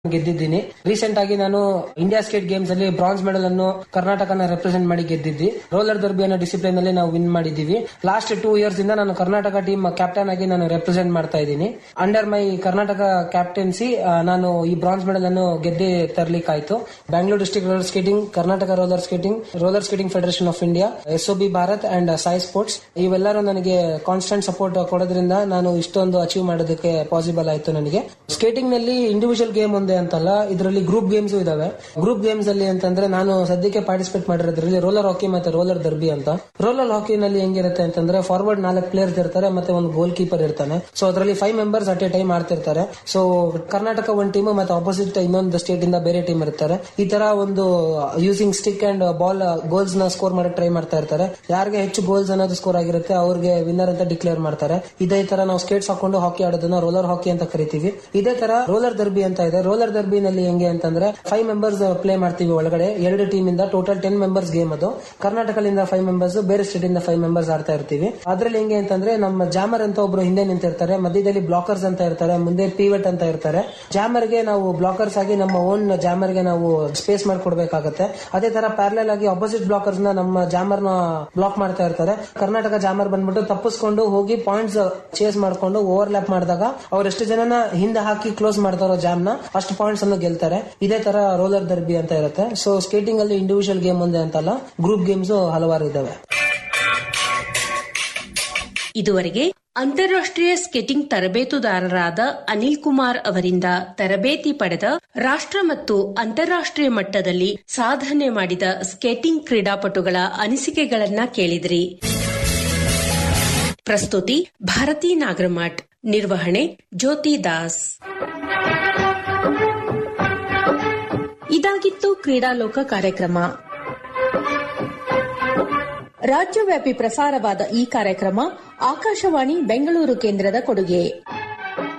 ಗೆದ್ದಿದ್ದೀನಿ recent ಆಗಿ ನಾನು India state games ಅಲ್ಲಿ ಬ್ರಾನ್ಸ್ ಮೆಡಲ್ ಅನ್ನು ಕರ್ನಾಟಕನ ರೆಪ್ರೆಸೆಂಟ್ ಮಾಡಿ ಗೆದ್ದಿದ್ದಿ ರೋಲರ್ ದರ್ಬಿ ಅನ್ನೋ ಡಿಸಿಪ್ಲಿನ್ ಅಲ್ಲಿ ನಾವು ವಿನ್ ಮಾಡಿದೀವಿ ಲಾಸ್ಟ್ ಟೂ ಇಯರ್ಸ್ ಇಂದ ನಾನು ಕರ್ನಾಟಕ ಟೀಮ್ ಕ್ಯಾಪ್ಟನ್ ಆಗಿ ನಾನು ರೆಪ್ರೆಸೆಂಟ್ ಮಾಡ್ತಾ ಇದ್ದೀನಿ ಅಂಡರ್ ಮೈ ಕರ್ನಾಟಕ ಕ್ಯಾಪ್ಟನ್ಸಿ ನಾನು ಈ ಬ್ರಾನ್ಸ್ ಮೆಡಲ್ ಅನ್ನು ಗೆದ್ದೆ ತರ್ಲಿಕ್ಕಾಯ್ತು Bangalore district roller skating Karnataka roller skating roller skating federation of India S B Bharat and SAI sports ಇವೆಲ್ಲರೂ ನನಗೆ ಕಾನ್ಸ್ಟೆಂಟ್ ಸಪೋರ್ಟ್ ಕೊಡೋದ್ರಿಂದ ನಾನು ಇಷ್ಟೊಂದು ಅಚೀವ್ ಮಾಡೋದಕ್ಕೆ ಪಾಸಿಬಲ್ ಆಯ್ತು ನನಗೆ ಸ್ಕೇಟಿಂಗ್ ನಲ್ಲಿ ಇಂಡಿವಿಜುವಲ್ ಗೇಮ್ ಒಂದೇ ಅಂತಲ್ಲ ಇದರಲ್ಲಿ ಗ್ರೂಪ್ ಗೇಮ್ಸ್ ಇದಾವೆ ಗ್ರೂಪ್ ಗೇಮ್ಸ್ ಅಲ್ಲಿ ಅಂತಂದ್ರೆ ನಾನು ಸದ್ಯಕ್ಕೆ ಪಾರ್ಟಿಸಿಪೇಟ್ ಮಾಡಿರೋದ್ರಲ್ಲಿ ರೋಲರ್ ಹಾಕಿ ಮತ್ತೆ ರೋಲರ್ ದರ್ಬಿ ಅಂತ ರೋಲರ್ ಹಾಕಿನಲ್ಲಿ ಹೆಂಗಿರುತ್ತೆ ಅಂತಂದ್ರೆ ಫಾರ್ವರ್ಡ್ ನಾಲ್ಕು ಪ್ಲೇಯರ್ಸ್ ಇರ್ತಾರೆ ಮತ್ತೆ ಒಂದು ಗೋಲ್ ಕೀಪರ್ ಇರ್ತಾನೆ ಸೊ ಅದರಲ್ಲಿ five members at a time ಆಡ್ತಿರ್ತಾರೆ ಸೊ ಕರ್ನಾಟಕ ಒಂದು ಟೀಮ್ ಮತ್ತೆ ಆಪೋಸಿಟ್ ಇನ್ನೊಂದು ಸ್ಟೇಟ್ ಇಂದ ಬೇರೆ ಟೀಮ್ ಇರ್ತಾರೆ ಈ ತರ ಒಂದು using stick and ball goals ನ ಸ್ಕೋರ್ ಮಾಡಕ್ ಟ್ರೈ ಮಾಡ್ತಾ ಇರ್ತಾರೆ ಯಾರಿಗೆ ಹೆಚ್ಚು ಗೋಲ್ಸ್ ಅನ್ನೋದು ಸ್ಕೋರ್ ಆಗಿರುತ್ತೆ ಅವ್ರಿಗೆ ವಿನ್ನರ್ ಅಂತ ಡಿಕ್ಲೇರ್ ಮಾಡ್ತಾರೆ ಇದೇ ತರ ನಾವು ಸ್ಕೇಟ್ಸ್ ಹಾಕೊಂಡು ಹಾಕಿ ಆಡೋದನ್ನ ರೋಲರ್ ಹಾಕಿ ಅಂತ ಕರಿತೀವಿ ಇದೇ ತರ ರೋಲರ್ ದರ್ಬಿ ಅಂತ ಇದೆ ರೋಲರ್ ದರ್ಬಿನಲ್ಲಿ ಹೆಂಗೆ ಅಂತಂದ್ರೆ ಫೈವ್ ಮೆಂಬರ್ಸ್ ಪ್ಲೇ ಮಾಡ್ತೀವಿ ಒಳಗಡೆ ಎರಡು ಟೀಮ್ ಇಂದ ಟೋಟಲ್ ಟೆನ್ ಮೆಂಬರ್ಸ್ ಗೇಮ್ ಅದು ಕರ್ನಾಟಕದಿಂದ ಫೈವ್ ಮೆಂಬರ್ಸ್ ಬೇರೆ ಸ್ಟೇಟ್ ಇಂದ ಫೈವ್ ಮೆಂಬರ್ಸ್ ಆಡ್ತಾ ಇರ್ತೀವಿ ಅದ್ರಲ್ಲಿ ಹೆಂಗೆ ಅಂತಂದ್ರೆ ನಮ್ಮ ಜಾಮರ್ ಅಂತ ಒಬ್ರು ಹಿಂದೆ ನಿಂತಿರ್ತಾರೆ ಮಧ್ಯದಲ್ಲಿ ಬ್ಲಾಕರ್ಸ್ ಅಂತ ಇರ್ತಾರೆ ಮುಂದೆ ಪಿವಟ್ ಅಂತ ಇರ್ತಾರೆ ಜಾಮರ್ ಗೆ ನಾವು ಬ್ಲಾಕರ್ಸ್ ಆಗಿ ನಮ್ಮ ಓನ್ ಜಾಮರ್ ಗೆ ನಾವು ಸ್ಪೇಸ್ ಮಾಡ್ಕೊಡ್ಬೇಕಾಗತ್ತೆ ಅದೇ ತರ ಪ್ಯಾರಲಲ್ ಆಗಿ ಅಪೋಸಿಟ್ ಬ್ಲಾಕರ್ಸ್ ನ ನಮ್ಮ ಜಾಮರ್ ನ ಬ್ಲಾಕ್ ಮಾಡ್ತಾ ಇರ್ತಾರೆ ಕರ್ನಾಟಕ ಜಾಮರ್ ಬಂದ್ಬಿಟ್ಟು ತಪ್ಪಿಸ್ಕೊಂಡು ಹೋಗಿ ಪಾಯಿಂಟ್ಸ್ ಚೇಸ್ ಮಾಡ್ಕೊಂಡು ಓವರ್ಲ್ಯಾಪ್ ಮಾಡಿದಾಗ ಅವ್ರು ಎಷ್ಟು ಜನನ ಹಿಂದೆ ಹಾಕಿ ಕ್ಲೋಸ್ ಮಾಡ್ತಾರೋ ಜಾಮ್ ನ ಅಷ್ಟು ಪಾಯಿಂಟ್ಸ್ ಅನ್ನು ಗೆಲ್ತಾರೆ ಇದೇ ತರ ರೋಲರ್ ದರ್ಬಿ ಅಂತ ಇರುತ್ತೆ ಸೊ ಸ್ಕೇಟಿಂಗ್ ಅಲ್ಲಿ ಇಂಡಿವಿಜುವಲ್ ಗೇಮ್ ಒಂದೇ ಅಂತಲ್ಲ ಗ್ರೂಪ್ ಗೇಮ್ಸ್ ಹಲವಾರು ಇದಾವೆ ಇದುವರೆಗೆ ಅಂತಾರಾಷ್ಟ್ರೀಯ ಸ್ಕೇಟಿಂಗ್ ತರಬೇತುದಾರರಾದ ಅನಿಲ್ ಕುಮಾರ್ ಅವರಿಂದ ತರಬೇತಿ ಪಡೆದ ರಾಷ್ಟ್ರ ಮತ್ತು ಅಂತಾರಾಷ್ಟ್ರೀಯ ಮಟ್ಟದಲ್ಲಿ ಸಾಧನೆ ಮಾಡಿದ ಸ್ಕೇಟಿಂಗ್ ಕ್ರೀಡಾಪಟುಗಳ ಅನಿಸಿಕೆಗಳನ್ನ ಕೇಳಿದ್ರಿ ಪ್ರಸ್ತುತಿ ಭಾರತಿ ನಾಗರಮಠ್ ನಿರ್ವಹಣೆ ಜ್ಯೋತಿ ದಾಸ್ ಇದಾಗಿತ್ತು ಕ್ರೀಡಾಲೋಕ ಕಾರ್ಯಕ್ರಮ ರಾಜ್ಯವ್ಯಾಪಿ ಪ್ರಸಾರವಾದ ಈ ಕಾರ್ಯಕ್ರಮ ಆಕಾಶವಾಣಿ ಬೆಂಗಳೂರು ಕೇಂದ್ರದ ಕೊಡುಗೆ